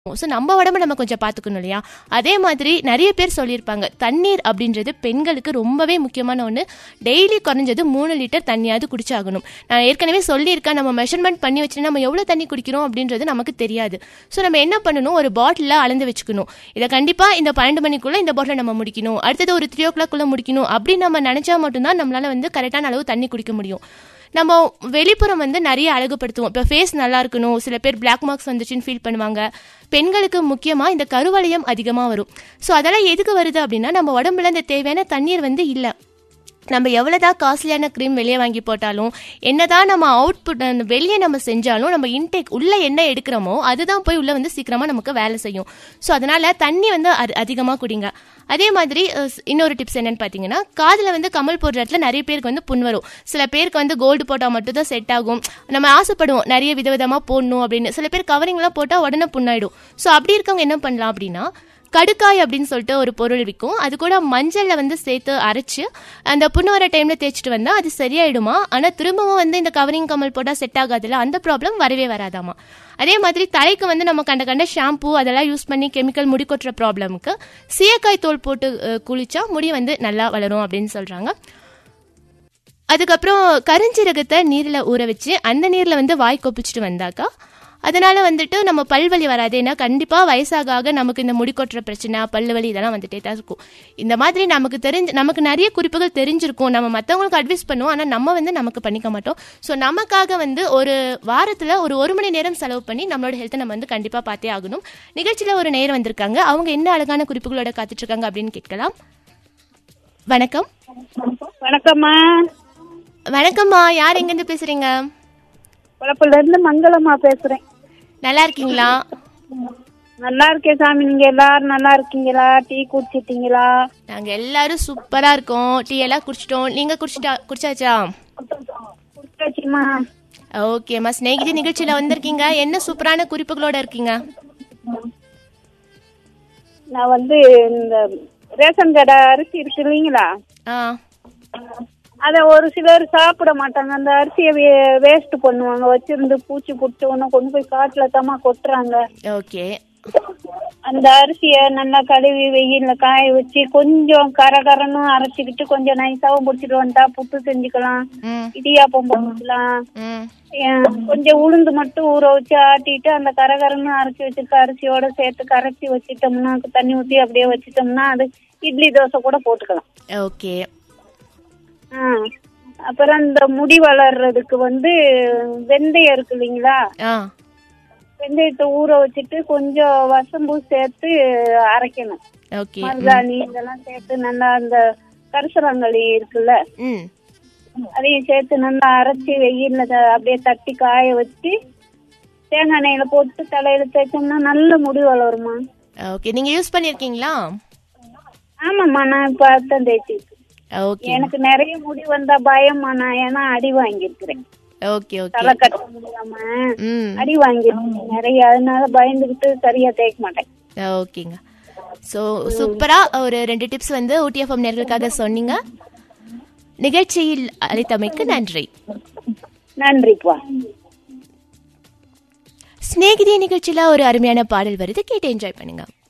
So நம்ம உடம்ப நம்ம கொஞ்சம் பார்த்துக்கணும் இல்லையா அதே மாதிரி நிறைய பேர் சொல்லியிருப்பாங்க தண்ணீர் அப்படின்றது பெண்களுக்கு ரொம்பவே முக்கியமான ஒன்று டெய்லி குறைஞ்சது மூணு லிட்டர் தண்ணியாவது குடிச்சாகணும் நான் ஏற்கனவே சொல்லியிருக்கேன் நம்ம மெஷர்மெண்ட் பண்ணி வச்சுட்டு நம்ம எவ்வளோ தண்ணி குடிக்கிறோம் அப்படின்றது நமக்கு தெரியாது ஸோ நம்ம என்ன பண்ணணும் ஒரு பாட்டிலில் அளந்து வச்சுக்கணும் இதை கண்டிப்பாக இந்த பன்னெண்டு மணிக்குள்ளே இந்த பாட்டிலை நம்ம முடிக்கணும் அடுத்தது ஒரு த்ரீ ஓ கிளாக்குள்ளே முடிக்கணும் அப்படின்னு நம்ம நினச்சா மட்டும்தான் நம்மளால் வந்து கரெக்டான அளவு தண்ணி குடிக்க முடியும் நம்ம வெளிப்புறம் வந்து நிறைய அழகுபடுத்துவோம் இப்போ ஃபேஸ் நல்லா இருக்கணும் சில பேர் பிளாக் மார்க்ஸ் வந்துச்சுன்னு ஃபீல் பண்ணுவாங்க பெண்களுக்கு முக்கியமாக இந்த கருவளையம் அதிகமாக வரும் ஸோ அதெல்லாம் எதுக்கு வருது அப்படின்னா நம்ம உடம்புல இந்த தேவையான தண்ணீர் வந்து இல்லை நம்ம எவ்வளோதான் காஸ்ட்லியான க்ரீம் வெளியே வாங்கி போட்டாலும் என்னதான் நம்ம அவுட்புட் வெளியே நம்ம செஞ்சாலும் நம்ம இன்டேக் உள்ளே என்ன எடுக்கிறோமோ அதுதான் போய் உள்ளே வந்து சீக்கிரமாக நமக்கு வேலை செய்யும் ஸோ அதனால் தண்ணி வந்து அதிகமாக குடிங்க அதே மாதிரி அஹ், இன்னொரு டிப்ஸ் என்னன்னு பார்த்தீங்கன்னா காதில் வந்து கமல் போடுற இடத்துல நிறைய பேருக்கு வந்து புண் வரும் சில பேருக்கு வந்து கோல்டு போட்டால் மட்டும் தான் செட் ஆகும் நம்ம ஆசைப்படுவோம் நிறைய விதவிதமாக போடணும் அப்படின்னு சில பேர் கவரிங்லாம் போட்டால் உடனே புண்ணாயிடும் ஸோ அப்படி இருக்கவங்க என்ன பண்ணலாம் அப்படின்னா கடுக்காய் அப்படின்னு சொல்லிட்டு ஒரு பொருள் விற்கும் அது கூட மஞ்சளில் வந்து சேர்த்து அரைச்சு அந்த புண்ணு வர டைமில் தேய்ச்சிட்டு வந்தால் அது சரியாயிடுமா ஆனால் திரும்பவும் வந்து இந்த கவரிங் கமல் போட்டால் செட் ஆகாதுல்ல அந்த ப்ராப்ளம் வரவே வராதாமா அதே மாதிரி தலைக்கு வந்து நம்ம கண்ட கண்ட ஷாம்பு அதெல்லாம் யூஸ் பண்ணி கெமிக்கல் முடி கொட்டுற ப்ராப்ளமுக்கு சீயக்காய் தோல் போட்டு அஹ், குளிச்சா முடி வந்து நல்லா வளரும் அப்படின்னு சொல்கிறாங்க அதுக்கப்புறம் கருஞ்சீரகத்தை நீரில் ஊற வச்சு அந்த நீரில் வந்து வாய் கொப்பிச்சிட்டு வந்தாக்கா அதனால வந்துட்டு நம்ம பல்வலி வராது ஏன்னா கண்டிப்பாக வயசாக ஆக நமக்கு இந்த முடி கொட்டுற பிரச்சனை பல்லு வலி இதெல்லாம் வந்துட்டே தான் இருக்கும் இந்த மாதிரி நமக்கு தெரிஞ்சு நமக்கு நிறைய குறிப்புகள் தெரிஞ்சிருக்கும் நம்ம மற்றவங்களுக்கு அட்வைஸ் பண்ணுவோம் ஆனால் நம்ம வந்து நமக்கு பண்ணிக்க மாட்டோம் ஸோ நமக்காக வந்து ஒரு வாரத்தில் ஒரு ஒரு மணி நேரம் செலவு பண்ணி நம்மளோட ஹெல்த்தை நம்ம வந்து கண்டிப்பாக பார்த்தே ஆகணும் நிகழ்ச்சியில் ஒரு நேரம் வந்திருக்காங்க அவங்க என்ன அழகான குறிப்புகளோட காத்துட்டு இருக்காங்க அப்படின்னு கேட்கலாம் வணக்கம் வணக்கம்மா வணக்கம்மா யார் எங்கேருந்து பேசுறீங்க குழப்பில இருந்து மங்களம்மா பேசுறேன் நல்லா இருக்கீங்களா நல்லா இருக்கேன் சாமி நீங்க எல்லாரும் நல்லா இருக்கீங்களா டீ குடிச்சிட்டீங்களா நாங்க எல்லாரும் சூப்பரா இருக்கோம் டீ எல்லாம் குடிச்சிட்டோம் நீங்க குடிச்சிட்டா குடிச்சாச்சா குடிச்சாச்சுமா ஓகேம்மா ஸ்நேகிதி நிகழ்ச்சியில வந்திருக்கீங்க என்ன சூப்பரான குறிப்புகளோட இருக்கீங்க நான் வந்து இந்த ரேஷன் கடை அரிசி இருக்கு இல்லைங்களா ஆ அதை ஒரு சிலர் சாப்பிட மாட்டாங்க அந்த அரிசியை வேஸ்ட் பண்ணுவாங்க வச்சிருந்து பூச்சி புட்டு ஒன்று கொண்டு போய் காட்டுல தாமா கொட்டுறாங்க ஓகே அந்த அரிசியை நல்லா கழுவி வெயில்ல காய வச்சு கொஞ்சம் கரகரன்னு அரைச்சிக்கிட்டு கொஞ்சம் நைஸாவும் பிடிச்சிட்டு வந்தா புட்டு செஞ்சுக்கலாம் ம் இடியாப்பம் போட்டுக்கலாம் ம் ஏன், கொஞ்சம் உளுந்து மட்டும் ஊற வச்சு ஆட்டிட்டு அந்த கரகரன்னு அரைச்சி வச்சிருக்க அரிசியோட சேர்த்து கரைச்சி வச்சிட்டோம்னா தண்ணி ஊத்தி அப்படியே வச்சிட்டோம்னா அது இட்லி தோசை கூட போட்டுக்கலாம் ஓகே ஆ. அப்புறம் இந்த முடி வளர்றதுக்கு வந்து வெந்தயம் இருக்கு இல்லைங்களா ஆ வெந்தயத்தை ஊற வச்சுட்டு கொஞ்சம் வசம்பு சேர்த்து அரைக்கணும் ஓகே மருதாணி இதெல்லாம் சேர்த்து நல்லா அந்த கரிசலாங்கழி இருக்குல்ல ம் அதையும் சேர்த்து நல்லா அரைச்சி வெயில்ல த- அப்படியே தட்டி காய வச்சு தேங்காய் எண்ணெயில போட்டு தலையில தேய்ச்சோம்னா நல்ல முடி வளருமா ஓகே நீங்க யூஸ் பண்ணிருக்கீங்களா ஆமாம்மா நான் இப்ப அதான் தேய்ச்சிட்டு ஓகே எனக்கு நிறைய முடி வந்தா பயம்மா நான் ஏன்னா அடி வாங்கியிருக்கிறேன் ஓகே ஓகே தலை கட்ட முடியாம ம் அடி வாங்கியிருக்கேன் நிறைய அதனால பயந்துகிட்டு சரியா தேய்க்க மாட்டேன் ஓகேங்க ஸோ சூப்பரா ஒரு ரெண்டு டிப்ஸ் வந்து ஊட்டிஎஃப்எம் நேர்களுக்காக சொன்னீங்க நிகழ்ச்சியில் அழைத்தமைக்கு நன்றி நன்றிப்பா ஸ்நேகிதி நிகழ்ச்சியில ஒரு அருமையான பாடல் வருது கேட்டு என்ஜாய் பண்ணுங்க